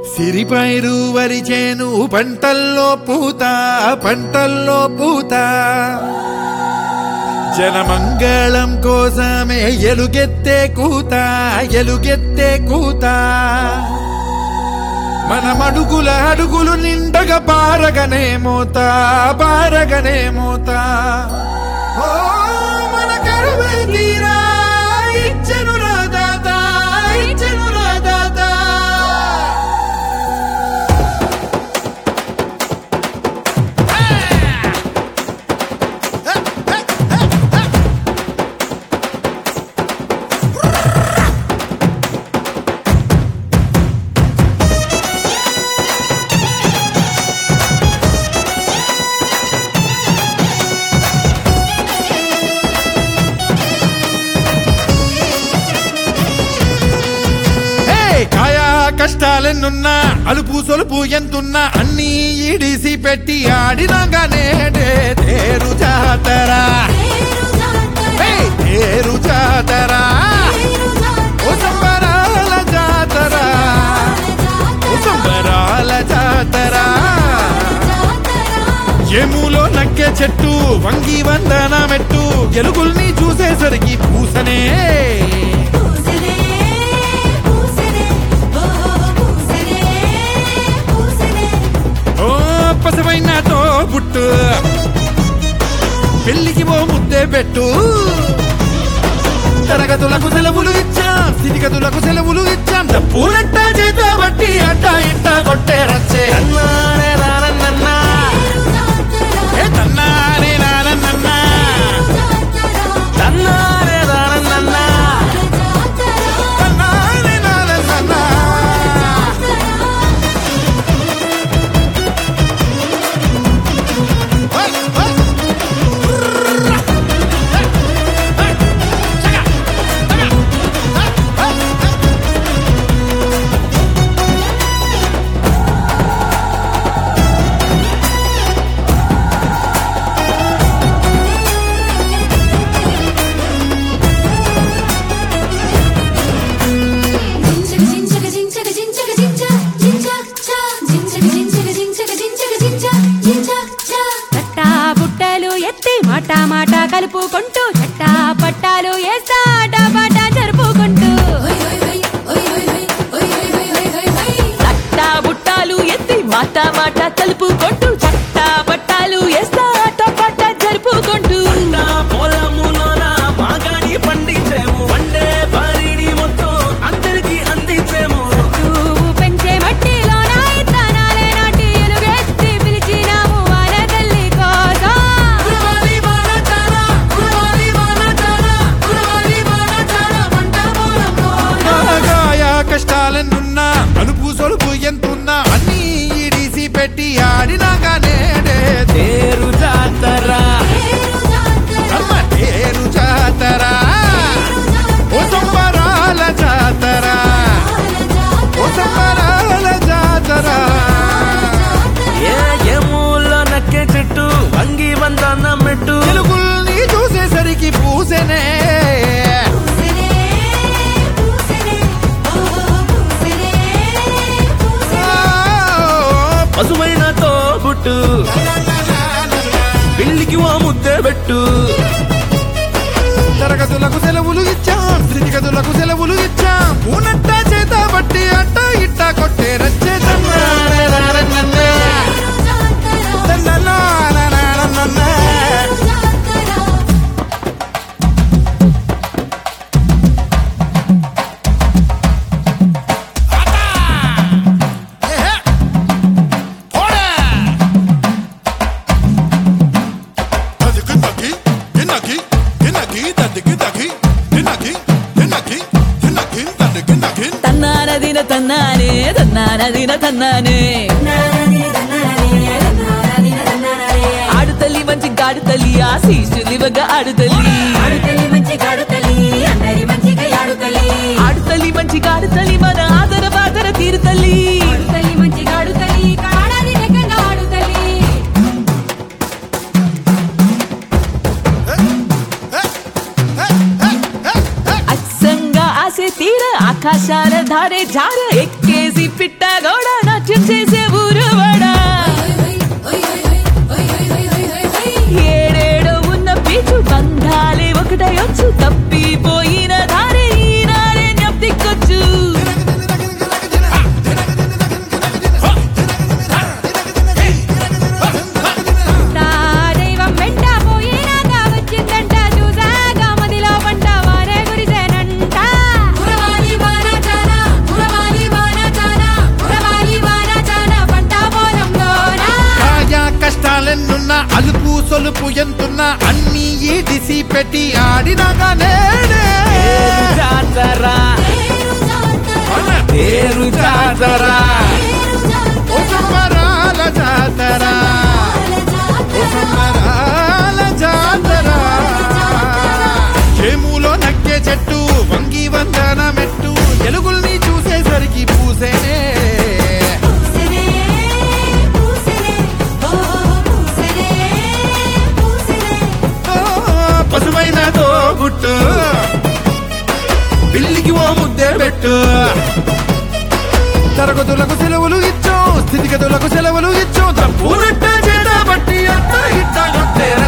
సిరిపైరు వరిచేను పంటల్లో పూత పంటల్లో పూత జనమంగళం కోసమే ఎలుగెత్తే కూత ఎలుగెత్తే కూత మన మడుగుల అడుగులు నిండగా పారగనే మోత పారగనే మోత ఓ మన కరువే తీరా ఇచ్చెను రా దాత ఇచ్చెను రా దాత హే కాయా కష్టాలెన్నున్నా అలుపు సొలుపు ఎంతున్నా అన్నీ ఇడిసి పెట్టి ఆడినాగానే తేరు జాతరా హే, తేరు జాతరా ఓ సంబరాల జాతరా ఓ సంబరాల జాతరా ఎములో నక్కే చెట్టు వంగి వందన మెట్టు ఎలుగుల్ని చూసేసరికి పూసనే ఓ పసమైన పుట్టు పెళ్లికి ఓ ముద్దే పెట్టు తరగతులకు సెలవులు ఇచ్చాం స్థితిగతులకు సెలవులు ఇచ్చాం పూలట్ట చేత బట్టి అట్ట ఇట్ట కొట్టే రచ్చే అన్నానే నానన్నన్నా. ఏ తన్నానే నానన్నన్నా. తన్నానే నానన్నన్నా. తన్నానే నానన్నన్నా. ఓయ్, ఓయ్. చట్టా బుట్టలు ఎత్తి మాట మాట కలుపుకుంటూ చట్టా పట్టాలు వేస్తా పాట జరుపుకుంటూ చట్టా బుట్టాలు ఎత్తి మాట మాట కలుపుకుంటూ చట్టా పట్టాలు వేస్తా పాట జరుపుకుంటూ పంట పొలములోన మాగాణి పండించేము వండే బారిని మొత్తం అందరికి అందించేము నువ్వు పెంచే మట్టిలో నా ఇత్తనాలే నాటి ఎలుగెత్తి పిలిచినాము వాన తల్లి కోసం నాగాయ కష్టాలెన్నున్నా అలుపు సొలుపు ఎంతున్నా అన్నీ ఇడిసి పెట్టి ఆడినాగానే తేరు జాతర అమ్మ తేరు జాతరా ఓ సంబరాల జాతరా ఓ సంబరాల జాతరా ఏ ఎములో నక్కే చెట్టు వంగి వందన మెట్టు తెలుగుల్ని చూసేసరికి పూసెనే పశువైన తోబుట్టు పెళ్లికి ఓ ముద్దే పెట్టు తరగతులకు సెలవులు ఇచ్చాం స్థితిగతులకు సెలవులు ఇచ్చాం పూనట్ట చేత బట్టి అట్ట ఇట్ట కొట్టే రచ్చే తన్నారే నారన్నన్నే. తన్నలా నారన్నన్నే. ఏహే. పోడా. తదికి తకి, తిన్నకి, తిన్నకి, తదికి తకి, తిన్నకి, తిన్నకి, తిన్నకి, తదికి తకి. తన్నానదిన తన్నానే తన్నానదిన తన్నానే ఆడుతల్లి మంచి గాడు తల్లి ఆ శీషులివగా ఆడుతల్లి ఆడుతల్లి మంచి గాడు తల్లి మన ఆదర బాదర తీరు తల్లి తల్లి మంచి గాడు తల్లి కాడాది లెక్కగా ఆడు తల్లి అచ్చంగా ఆసే తీర ఆకాశాల ధారే జార ఎక్కే చేసి పిట్ట గౌడ నాట్యం చేసే ఊరువాడా ఏడేడో ఉన్న పీచు బంధాలే ఒకటయొచ్చు తప్పిపోయిన దారి ఈనాడే జ్ఞప్తికొచ్చు నా దైవం వెంట పోయినాక వచ్చిందంట చూసాక మదిలో పంట వారే గురిసేనంట ఉరవాలి వాన చాన ఉరవాలి వాన చాన ఉరవాలి వాన చాన పంట పొలంలోన కాయా కష్టాలెన్నున్నా అలుపు సొలుపు ఎంతున్నా అన్ని ఈడిసి పెట్టి ఆడినాగా నేనే తేరు జాతర తేరు జాతర ఓ సంబరాల జాతర ఓ సంబరాల జాతర చేములో నక్కే చెట్టు వంగి వందన మెట్టు ఎలుగుల్ని చూసేసరికి పూసేనే పూసరే పూసరే ఓ పూసరే పూసరే ఓ, పసుపైన తోబుట్టు పిల్లికి ఓ ముద్దే పెట్టు తరగతులకు సెలవులు ఇచ్చో స్థితిగతులకు సెలవులు ఇచ్చో తప్పునట్ట చేత బట్టి అట్ట ఇట్ట కొట్టేరా